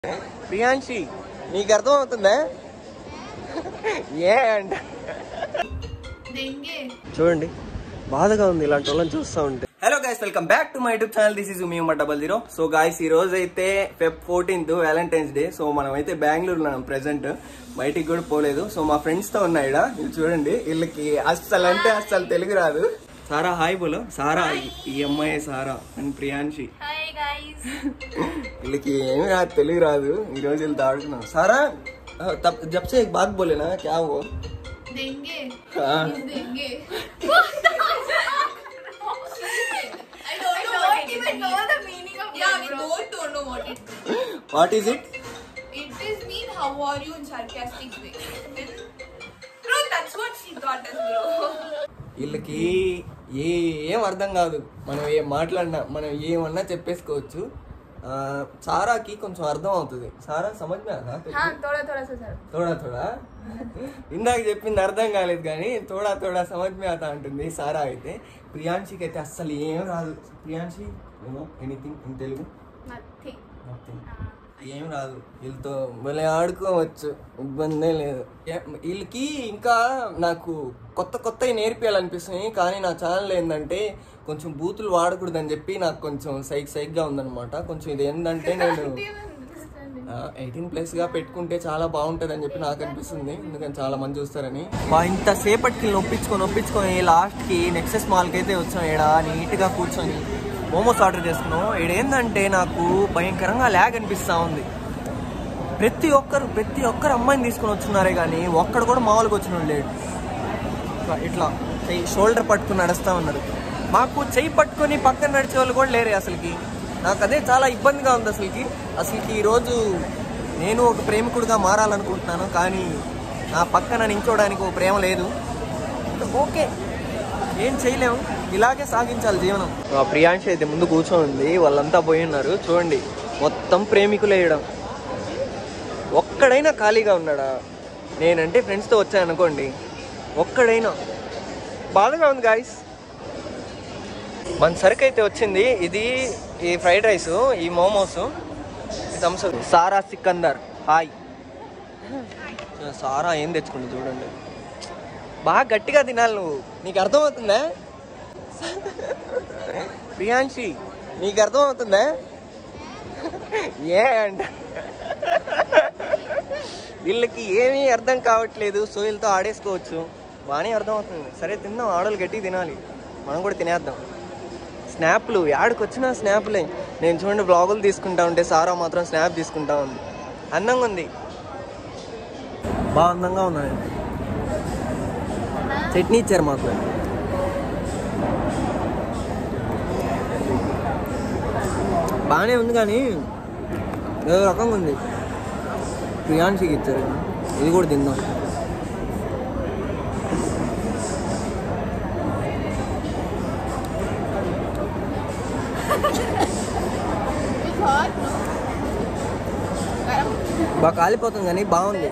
ప్రియాంశి నీకు అర్థం అవుతుందా ఏ అంట చూడండి బాధగా ఉంది ఇలాంటి వాళ్ళని చూస్తూ ఉంటే hello guys welcome back to my YouTube channel this is me double zero so guys ఈ రోజు అయితే Feb fourteenth Valentine's day so మనం అయితే బెంగళూరు ఉన్నాం ప్రెసెంట్ బయటికి కూడా పోలేదు సో మా ఫ్రెండ్స్ తో ఉన్నా ఇక్కడ వీళ్ళు చూడండి వీళ్ళకి అస్సలు అంటే అస్సలు తెలుగు రాదు సారా హాయ్ బోలో సారా ఈ- ఈ అమ్మాయి Sara and Priyanshi hi guys వీళ్ళకి ఏమి రాదు తెలుగు రాదు ఈ రోజు వీళ్ళు ఆడుకున్నాం సారా ఆ, తప్ జబ్ సే एक बात बोले ना क्या वो देंगे हाँ। देंगे I don't know what even know the meaning of yeah, we both don't know what it what is it it is mean how are you in sarcastic way. Bro, that's what she taught us, bro. వీళ్ళకి ఏ ఏం అర్థం కాదు మనం ఏం మాట్లాడినా మనం ఏమన్నా చెప్పేసుకోవచ్చు ఆ, సారాకి కొంచెం అర్థం అవుతుంది సారా సమజ్ మే ఆనా? हाँ थोड़ा थोड़ा सा सर తోడా తోడా ఇందాక చెప్పింది అర్థం కాలేదు కానీ తోడా తోడా సమజ్ మే ఆతా అంటుంది సారా అయితే ప్రియాంశికి అయితే అస్సలు ఏం రాదు Priyanshi you know anything in Telugu nothing. Nothing. ఏం రాదు వీళ్ళతో భలే ఆడుకోవచ్చు ఇబ్బందే లేదు ఏ- వీళ్ళకి ఇంకా నాకు కొత్త కొత్తవి నేర్పియాలనిపిస్తున్నాయి కానీ నా ఛానల్ ఏంటంటే కొంచెం బూతులు వాడకూడదని చెప్పి నాకు కొంచెం సైక్ సైక్గా ఉందన్నమాట కొంచెం ఇది ఏంటంటే నేను ఎయిటీన్ ప్లస్ గా పెట్టుకుంటే చాలా బాగుంటుంది అని చెప్పి నాకు అనిపిస్తుంది ఎందుకని చాలా మంది చూస్తారని ఇంతసేపటికి నొప్పించుకొని నొప్పించుకొని లాస్ట్ కి నెక్సెస్ మాల్ కి అయితే వచ్చాం ఈడ నీట్ గా కూర్చొని మోమోస్ ఆర్డర్ చేసుకున్నాం ఈడ ఏంటంటే నాకు భయంకరంగా ల్యాగ్ అనిపిస్తా ఉంది ప్రతి ఒక్కరు ప్రతి ఒక్కరు అమ్మాయిని తీసుకొని వచ్చున్నారే కానీ ఒక్కడు కూడా మామూలుగా వచ్చిన లేడు ఇట్లా ఇట్లా చెయ్యి షోల్డర్ పట్టుకుని నడుస్తా ఉన్నారు మాకు చెయ్యి పట్టుకొని పక్కన నడిచే వాళ్ళు కూడా లేరే అసలుకి నాకు అదే చాలా ఇబ్బందిగా ఉంది అసలుకి అసలుకి ఈరోజు నేను ఒక ప్రేమికుడిగా మారాలనుకుంటున్నాను కానీ నా పక్కన నించోడానికి ఒక ప్రేమ లేదు ఓకే ఏం చేయలేము ఇలాగే సాగించాలి జీవనం ప్రియాంశ అయితే ముందు కూర్చోండి వాళ్ళంతా పోయి ఉన్నారు చూడండి మొత్తం ప్రేమికులు వేయడం ఒక్కడైనా ఖాళీగా ఉన్నాడా నేనంటే ఫ్రెండ్స్తో వచ్చాను అనుకోండి ఒక్కడైనా బాధగా ఉంది గాయస్ మన సరుకు అయితే వచ్చింది ఇది ఈ ఫ్రైడ్ రైస్ ఈ momos Thums Sara Sikandar hi Sara ఏం తెచ్చుకుంది చూడండి బాగా గట్టిగా తినాలి నువ్వు నీకు అర్థమవుతుందా ప్రియాంశి నీకు అర్థమవుతుందా ఏ అంట వీళ్ళకి ఏమీ అర్థం కావట్లేదు సో వీళ్ళతో ఆడేసుకోవచ్చు బాగానే అర్థం అవుతుంది సరే తిందాం ఆడలు గట్టి తినాలి మనం కూడా తినేద్దాం స్నాప్లు యాడికి వచ్చినా స్నాప్లే నేను చూడండి బ్లాగులు తీసుకుంటా ఉంటే సారా మాత్రం స్నాప్ తీసుకుంటా ఉంది అందంగా ఉంది బాగా అందంగా ఉన్నాయి చట్నీ ఇచ్చారు మాకు బాగానే ఉంది కానీ ఏదో రకంగా ఉంది ప్రియాంశికి ఇచ్చారు ఇది కూడా తిందాం It's hot, no? బాగా కాలిపోతుంది కానీ బాగుంది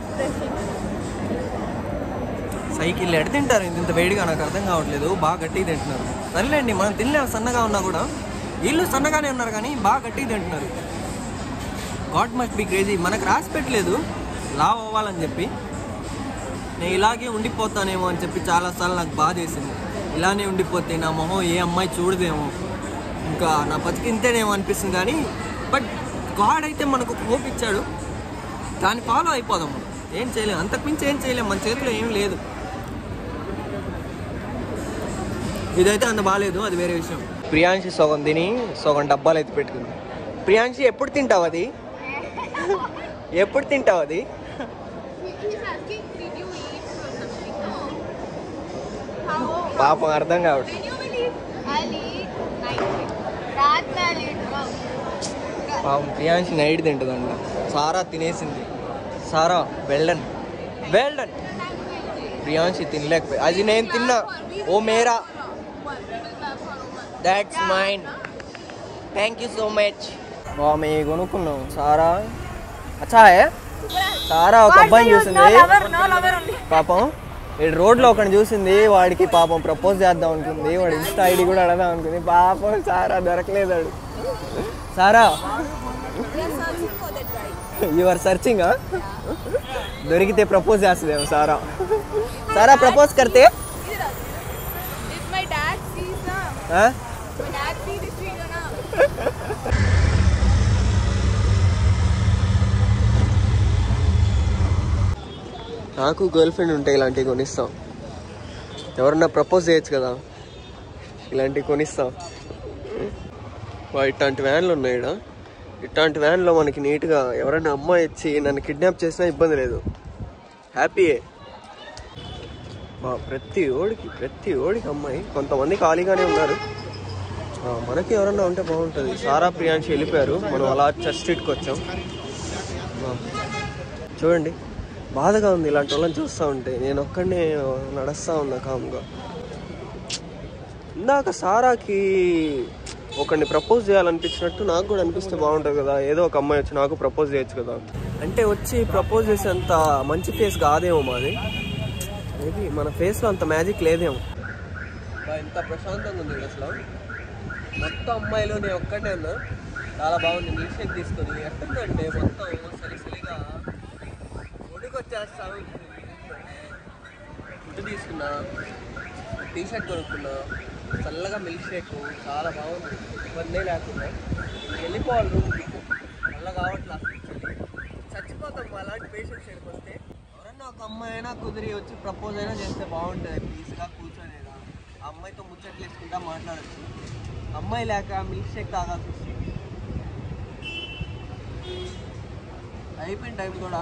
సైకిల్ ఎడ తింటారు ఇంత ఇంత వేడిగా నాకు అర్థం కావట్లేదు బాగా గట్టిగా తింటున్నారు సర్లేండి మనం తినలేము సన్నగా ఉన్నా కూడా వీళ్ళు సన్నగానే ఉన్నారు కానీ బాగా గట్టిగా తింటున్నారు గాడ్ మస్ట్ బి క్రేజీ మనకు రాసి పెట్టలేదు లావ్ అవ్వాలని చెప్పి నేను ఇలాగే ఉండిపోతానేమో అని చెప్పి చాలాసార్లు నాకు బాధ వేసింది ఇలానే ఉండిపోతే నా మొహం ఏ అమ్మాయి చూడదేమో ఇంకా నా బతికి ఇంతేనేమో అనిపిస్తుంది కానీ బట్ గాడ్ అయితే మనకు ఒక హోప్ ఇచ్చాడు దాన్ని ఫాలో అయిపోదాం మనం ఏం చేయలేం అంతకుమించి ఏం చేయలేం మన చేతిలో ఏం లేదు ఇదైతే అంత బాగాలేదు అది వేరే విషయం ప్రియాంశి సగం తిని సగం డబ్బాలు అయితే పెట్టుకుంది ప్రియాంశి ఎప్పుడు తింటావు అది ఎప్పుడు తింటావు అది He's asking, did you eat something? No. How? పాపం అర్థం కావట్లేదు When you will eat? I'll eat night. रात में I'll eat. Wow. పాపం ప్రియాంశి నైట్ తింటుందంట సారా తినేసింది సారా వెళ్ళన్ వెళ్ళన్ ప్రియాంశి తినలేకపోయి అది నేను తిన్నా ఓ మేరా that's mine thank you so much బాగా కొనుక్కున్నాం సారా అచ్చా హే సారా ఒక అబ్బాయిని చూసింది పాపం వీడు రోడ్లో ఒకటి చూసింది వాడికి పాపం ప్రపోజ్ చేద్దాం అనుకుంది వాడి ఇన్స్టా ఐడి కూడా అడదాం అనుకుంది పాపం సారా దొరకలేదు వాడు. Sara We are searching for that guy. You are searching దొరికితే ప్రపోజ్ చేస్తుందేమో సారా సారా ప్రపోజ్ కర్తే If my dad sees na, ఆ? my dad see this video na. నాకు గర్ల్ ఫ్రెండ్ ఉంటే ఇలాంటివి కొనిస్తాం ఎవరన్నా ప్రపోజ్ చేయొచ్చు కదా ఇలాంటివి కొనిస్తాం వా, ఇట్లాంటి వ్యాన్లు ఉన్నాయి ఈడ ఇట్లాంటి వ్యాన్లో మనకి నీట్గా ఎవరైనా అమ్మాయి ఇచ్చి నన్ను కిడ్నాప్ చేసినా ఇబ్బంది లేదు హ్యాపీయే బా ప్రతి ఓడికి ప్రతి ఓడికి అమ్మాయి కొంతమంది ఖాళీగానే ఉన్నారు ఆ, మనకి ఎవరన్నా ఉంటే బాగుంటుంది సారా ప్రియాంశి వెళ్ళిపోయారు మనం అలా చర్చ్ స్ట్రీట్కి వచ్చాం బా. చూడండి బాధగా ఉంది ఇలాంటి వాళ్ళని చూస్తూ ఉంటే నేను ఒక్కడనే నడుస్తూ ఉన్నా కామ్గా ఇందాక సారాకి ఒకరిని ప్రపోజ్ చేయాలనిపించినట్టు నాకు కూడా అనిపిస్తే బాగుంటుంది కదా ఏదో ఒక అమ్మాయి వచ్చి నాకు ప్రపోజ్ చేయొచ్చు కదా అంటే వచ్చి ప్రపోజ్ చేసేంత మంచి ఫేస్ కాదేమో మాది మేబీ మన ఫేస్లో అంత మ్యాజిక్ లేదేమో ఎంత ప్రశాంతంగా ఉంది అసలు మొత్తం అమ్మాయిలు నేను ఒక్కడే ఉన్నా చాలా బాగుంది మిల్క్ షేక్ తీసుకొని ఎట్టుందంటే మొత్తం సరిసరిగా ఒడికి వచ్చేస్తా ఫుడ్ తీసుకున్నా టీ షర్ట్ కొనుక్కున్నా చల్లగా మిల్క్ షేక్ చాలా బాగుంది ఇబ్బందే లేకుండా వెళ్ళిపోవాలి రూమ్కి మళ్ళీ కావట్లా చచ్చిపోతాం మా అలాంటి పేషెంట్స్ ఇక్కడికి వస్తే ఎవరన్నా ఒక అమ్మాయి అయినా కుదిరి వచ్చి ప్రపోజ్ అయినా చేస్తే బాగుంటుంది పీస్గా కూర్చొనేదా ఆ అమ్మాయితో ముచ్చట్లు వేసుకుంటా మాట్లాడచ్చు అమ్మాయి లేక మిల్క్ షేక్ తాగాల్సి వస్తుంది అయిపోయిన టైం కూడా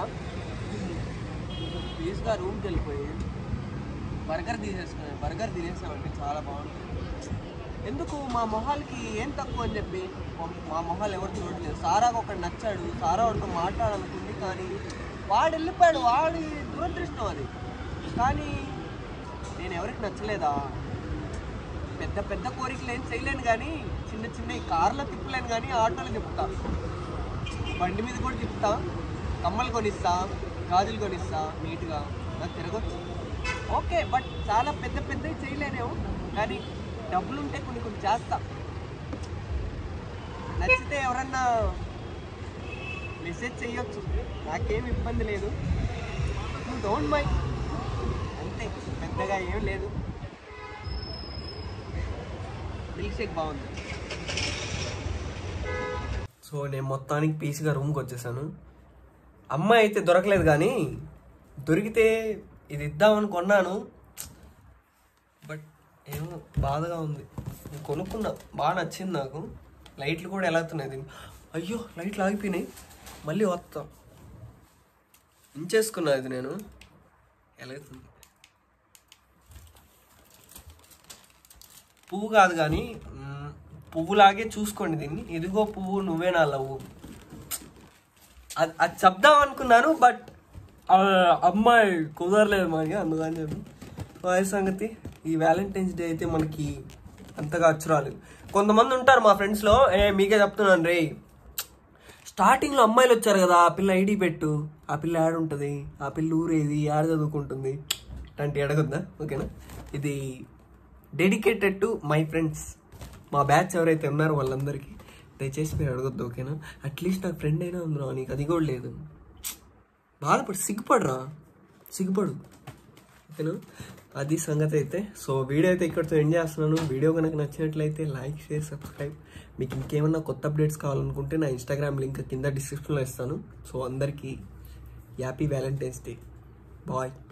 పీస్గా రూమ్కి వెళ్ళిపోయి బర్గర్ తీసేసుకుని బర్గర్ తినేసామంటే చాలా బాగుంటుంది ఎందుకు మా మొహాలకి ఏం తక్కువ అని చెప్పి మా- మా మొహాలు ఎవరు చూడట్లేదు సారాకు ఒకటి నచ్చాడు సారా వాడితో మాట్లాడాలనుకుంది కానీ వాడు వెళ్ళిపోయాడు వాడి దురదృష్టం అది కానీ నేను ఎవరికి నచ్చలేదా పెద్ద పెద్ద కోరికలు ఏం చేయలేను కానీ చిన్న చిన్న ఈ కార్లో తిప్పలేను కానీ ఆటోలో తిప్పుతా బండి మీద కూడా తిప్పుతా కమ్మలు కొనిస్తా గాజులు కొనిస్తా నీట్గా నాకు తిరగచ్చు ఓకే బట్ చాలా పెద్ద పెద్దవి చేయలేనేమో కానీ డబ్బులు ఉంటే కొన్ని కొన్ని చేస్తా నచ్చితే ఎవరన్నా మెసేజ్ చెయ్యొచ్చు నాకేం ఇబ్బంది లేదు నువ్వు డోంట్ మైండ్ అంతే పెద్దగా ఏం లేదు మిల్క్ షేక్ బాగుంది సో నేను మొత్తానికి పీస్గా రూమ్కి వచ్చేసాను అమ్మాయి అయితే దొరకలేదు కానీ దొరికితే ఇది ఇద్దామని కొన్నాను బట్ ఏమో బాధగా ఉంది నేను కొనుక్కున్నా బాగా నచ్చింది నాకు లైట్లు కూడా ఎలాగుతున్నాయి దీన్ని అయ్యో లైట్లు ఆగిపోయినాయి మళ్ళీ వస్తా ఇంచేసుకున్నా ఇది నేను ఎలాగుతుంది పువ్వు కాదు కానీ మ్, పువ్వులాగే చూసుకోండి దీన్ని ఇదిగో పువ్వు నువ్వే నా లవ్వు అది అది చెప్దాం అనుకున్నాను బట్ అమ్మాయి కుదరలేదు మనకి అందుకని చెప్పి వాయి సంగతి ఈ వ్యాలంటైన్స్ డే అయితే మనకి అంతగా అచ్చురాలు కొంతమంది ఉంటారు మా ఫ్రెండ్స్లో ఏ మీకే చెప్తున్నాను రే స్టార్టింగ్లో అమ్మాయిలు వచ్చారు కదా ఆ పిల్ల ఐడి పెట్టు ఆ పిల్ల యాడ్ ఉంటుంది ఆ పిల్ల ఊరేది యాడ్ చదువుకుంటుంది ఇట్లాంటి అడగొద్దా ఓకేనా ఇది డెడికేటెడ్ టు మై ఫ్రెండ్స్ మా బ్యాచ్ ఎవరైతే ఉన్నారో వాళ్ళందరికీ దయచేసి మీరు అడగొద్దు ఓకేనా అట్లీస్ట్ నాకు ఫ్రెండ్ అయినా ఉందిరా నీకు అది కూడా లేదు బాధపడు సిగ్గుపడరా సిగ్గుపడు ఓకేనా అది సంగతి అయితే సో వీడియో అయితే ఇక్కడితో ఎండ్ చేస్తున్నాను వీడియో కనుక నచ్చినట్లయితే లైక్ షేర్ సబ్స్క్రైబ్ మీకు ఇంకేమన్నా కొత్త అప్డేట్స్ కావాలనుకుంటే నా ఇన్స్టాగ్రామ్ లింక్ కింద డిస్క్రిప్షన్లో ఇస్తాను సో అందరికీ హ్యాపీ వ్యాలంటైన్స్ డే బాయ్